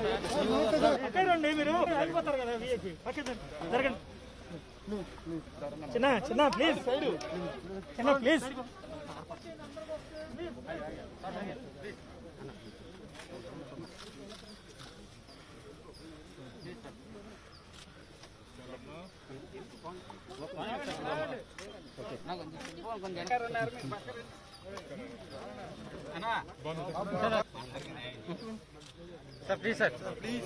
పక్కనండి మీరు అయిపోతారు కదా వీఐపీ పక్కన జరగండి చిన్న చిన్న ప్లీజ్ చిన్న ప్లీజ్ సార్ ప్లీజ్ సార్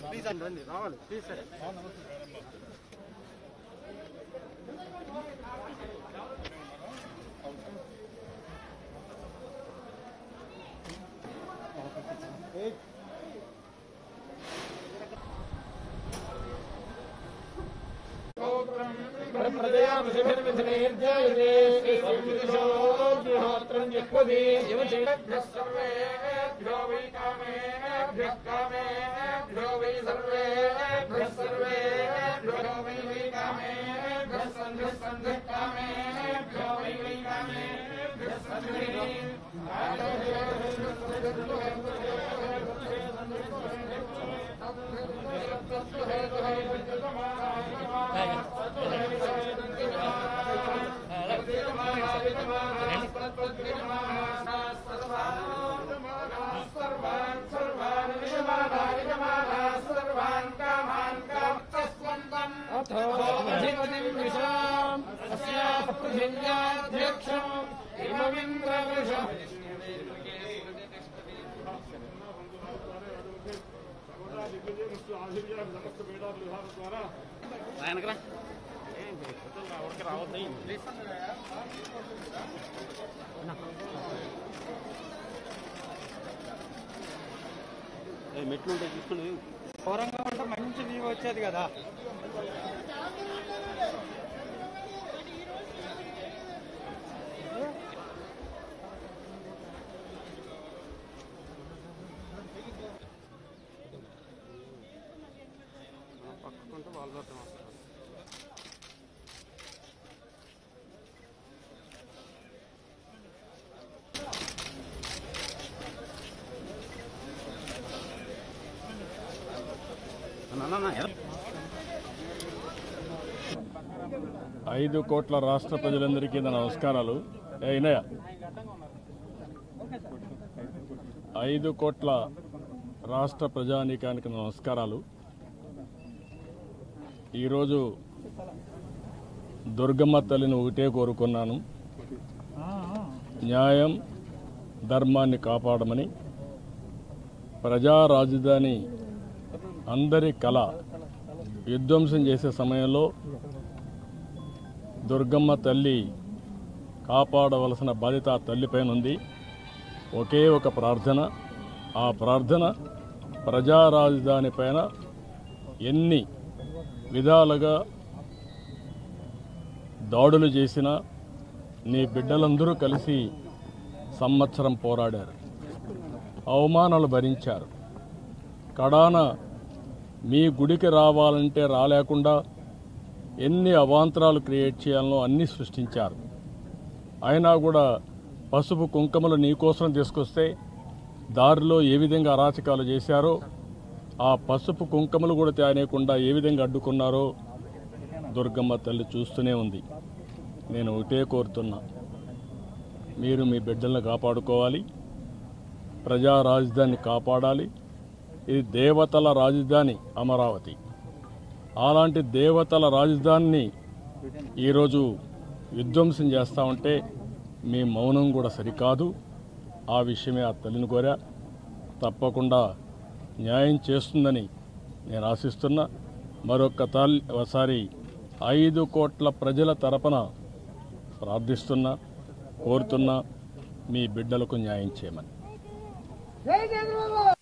ఆయనకరా మెట్లు ఉంటాయి చూసుకుని ఘోరంగా ఉంటే మంచి వ్యూ వచ్చేది కదా పక్కకుంటే వాళ్ళు వస్తారు ఐదు కోట్ల రాష్ట్ర ప్రజలందరికీ నా నమస్కారాలు ఏ ఇనయ ఐదు కోట్ల రాష్ట్ర ప్రజానీకానికి నా నమస్కారాలు ఈరోజు దుర్గమ్మ తల్లిని ఒకటే కోరుకున్నాను న్యాయం ధర్మాన్ని కాపాడమని ప్రజా రాజధాని అందరి కళ విధ్వంసం చేసే సమయంలో దుర్గమ్మ తల్లి కాపాడవలసిన బాధ్యత ఆ తల్లిపైన ఉంది ఒకే ఒక ప్రార్థన ఆ ప్రార్థన ప్రజా రాజధాని పైన ఎన్ని విధాలుగా దాడులు చేసినా నీ బిడ్డలందరూ కలిసి సంవత్సరం పోరాడారు అవమానాలు భరించారు కడాన మీ గుడికి రావాలంటే రాలేకుండా ఎన్ని అవాంతరాలు క్రియేట్ చేయాలనో అన్నీ సృష్టించారు అయినా కూడా పసుపు కుంకుమలు నీకోసం తీసుకొస్తే దారిలో ఏ విధంగా అరాచకాలు చేశారో ఆ పసుపు కుంకుమలు కూడా తేనేయకుండా ఏ విధంగా అడ్డుకున్నారో దుర్గమ్మ తల్లి చూస్తూనే ఉంది నేను ఒకటే కోరుతున్నా మీరు మీ బిడ్డలను కాపాడుకోవాలి ప్రజా రాజధాని కాపాడాలి ఇది దేవతల రాజధాని అమరావతి అలాంటి దేవతల రాజధానిని ఈరోజు విధ్వంసం చేస్తూ ఉంటే మీ మౌనం కూడా సరికాదు ఆ విషయమే ఆ తల్లిని కోరా తప్పకుండా న్యాయం చేస్తుందని నేను ఆశిస్తున్నా మరొక తల్లి ఒకసారి ఐదు కోట్ల ప్రజల తరపున ప్రార్థిస్తున్నా కోరుతున్నా మీ బిడ్డలకు న్యాయం చేయమని